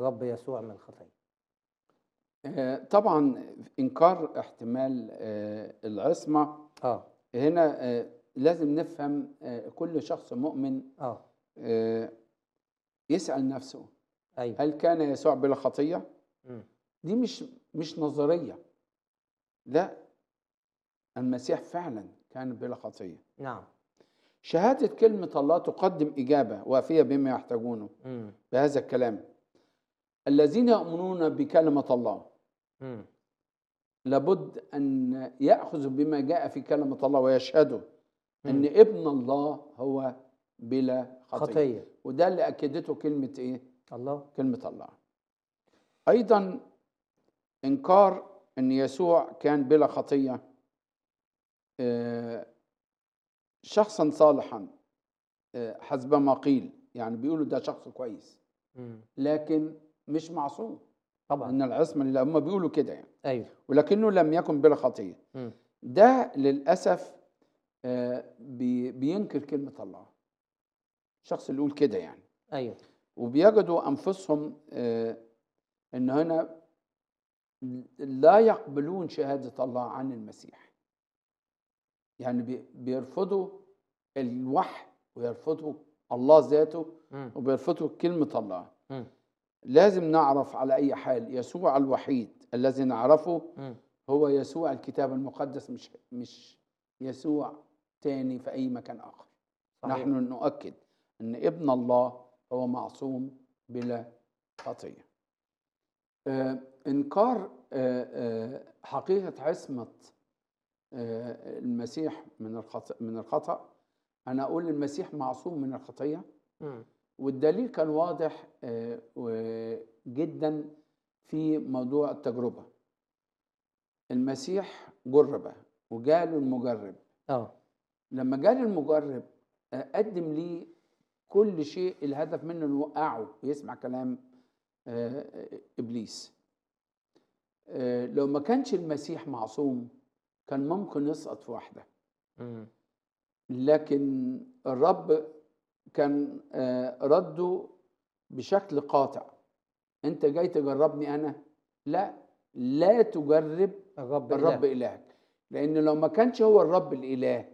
الرب يسوع من الخطيه آه، طبعا انكار احتمال آه، العصمه اه هنا آه، لازم نفهم آه، كل شخص مؤمن اه آه، يسال نفسه ايوه هل كان يسوع بلا خطيه مم. دي مش مش نظريه لا المسيح فعلا كان بلا خطيه نعم شهاده كلمه الله تقدم اجابه وافيه بما يحتاجونه مم. بهذا الكلام الذين يؤمنون بكلمه الله مم. لابد ان ياخذوا بما جاء في كلمه الله ويشهدوا ان مم. ابن الله هو بلا خطيه, خطيه وده اللي اكدته كلمه ايه الله كلمه الله ايضا انكار ان يسوع كان بلا خطيه آه، شخصا صالحا آه، حسب ما قيل يعني بيقولوا ده شخص كويس مم. لكن مش معصوم طبعا ان العصمه اللي هم بيقولوا كده يعني ايوه ولكنه لم يكن بلا خطيه مم. ده للاسف آه، بي- بينكر كلمه الله الشخص اللي يقول كده يعني ايوه وبيجدوا انفسهم آه، ان هنا لا يقبلون شهاده الله عن المسيح يعني بي- بيرفضوا الوحي ويرفضوا الله ذاته مم. وبيرفضوا كلمه الله مم. لازم نعرف على اي حال يسوع الوحيد الذي نعرفه مم. هو يسوع الكتاب المقدس مش مش يسوع تاني في اي مكان اخر صحيح. نحن نؤكد ان ابن الله هو معصوم بلا خطيه آه انكار آه آه حقيقه عصمه آه المسيح من الخطا من الخطا انا اقول المسيح معصوم من الخطيه مم. والدليل كان واضح آه، و- جدا في موضوع التجربة المسيح جرب وجاله المجرب اه لما جاله المجرب آه، قدم ليه كل شيء الهدف منه انه يوقعه ويسمع كلام آه، آه، ابليس آه، لو ما كانش المسيح معصوم كان ممكن يسقط في واحده مم. لكن الرب كان آه، رده بشكل قاطع انت جاي تجربني انا لا لا تجرب الرب الرب إله. الهك لان لو ما كانش هو الرب الاله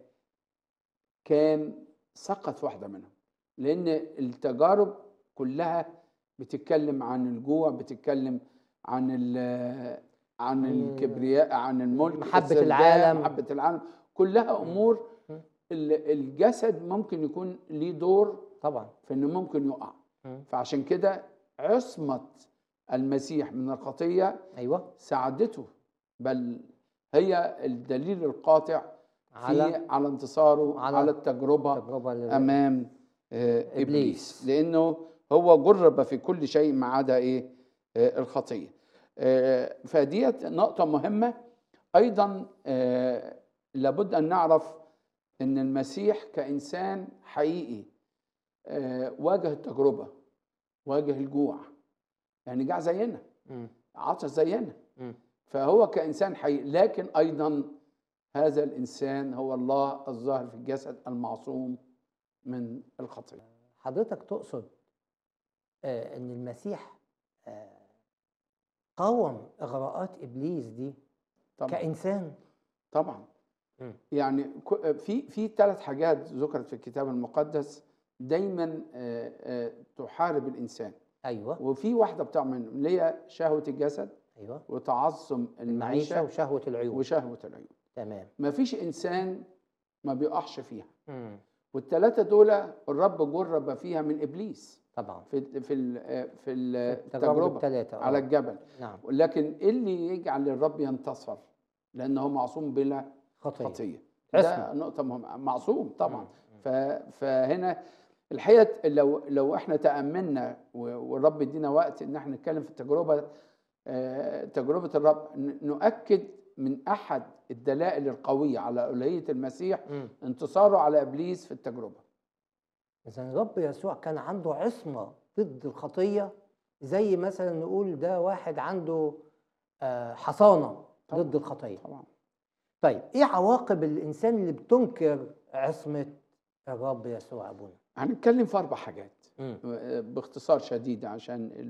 كان سقط في واحده منهم لان التجارب كلها بتتكلم عن الجوع بتتكلم عن ال- عن عن الكبرياء عن الملك محبة السرداب، العالم. محبه العالم كلها امور مم. ال- الجسد ممكن يكون ليه دور طبعا في انه ممكن يقع مم. فعشان كده عصمه المسيح من الخطيه ايوه ساعدته بل هي الدليل القاطع على على على انتصاره على على, التجربه تجربه لل- امام آه، إبليس. ابليس لانه هو جرب في كل شيء ما عدا ايه آه، الخطيه آه، فديت نقطه مهمه ايضا آه، لابد ان نعرف ان المسيح كانسان حقيقي آه، واجه التجربه واجه الجوع يعني جاع زينا مم. عطش زينا مم. فهو كإنسان حي لكن أيضا هذا الإنسان هو الله الظاهر في الجسد المعصوم من الخطية حضرتك تقصد آه ان المسيح آه قاوم اغراءات ابليس دي طبعا كانسان طبعا مم. يعني ك- في في ثلاث حاجات ذكرت في الكتاب المقدس دايما آه، آه، تحارب الإنسان ايوه وفي واحدة بتاع منهم اللي هي شهوة الجسد ايوه وتعظم المعيشه المعيشة وشهوه العيون وشهوة العيون تمام ما فيش إنسان ما بيقعش فيها مم. والثلاثة دول الرب جرب فيها من إبليس طبعا في في ال- في التجارب التجربه الثلاثه على الجبل نعم لكن إيه اللي يجعل الرب ينتصر لانه معصوم بلا خطيه خطيه عصمة. ده نقطه مهمه معصوم طبعا مم. ف- فهنا الحقيقه لو لو احنا تاملنا و- والرب يدينا وقت ان احنا نتكلم في التجربه آه، تجربه الرب ن- نؤكد من احد الدلائل القويه على الوهيه المسيح مم. انتصاره على ابليس في التجربه اذا الرب يسوع كان عنده عصمه ضد الخطيه زي مثلا نقول ده واحد عنده آه، حصانه طبعاً. ضد الخطيه طبعا طيب ايه عواقب الانسان اللي بتنكر عصمه الرب يسوع ابونا هنتكلم في اربع حاجات مم. باختصار شديد عشان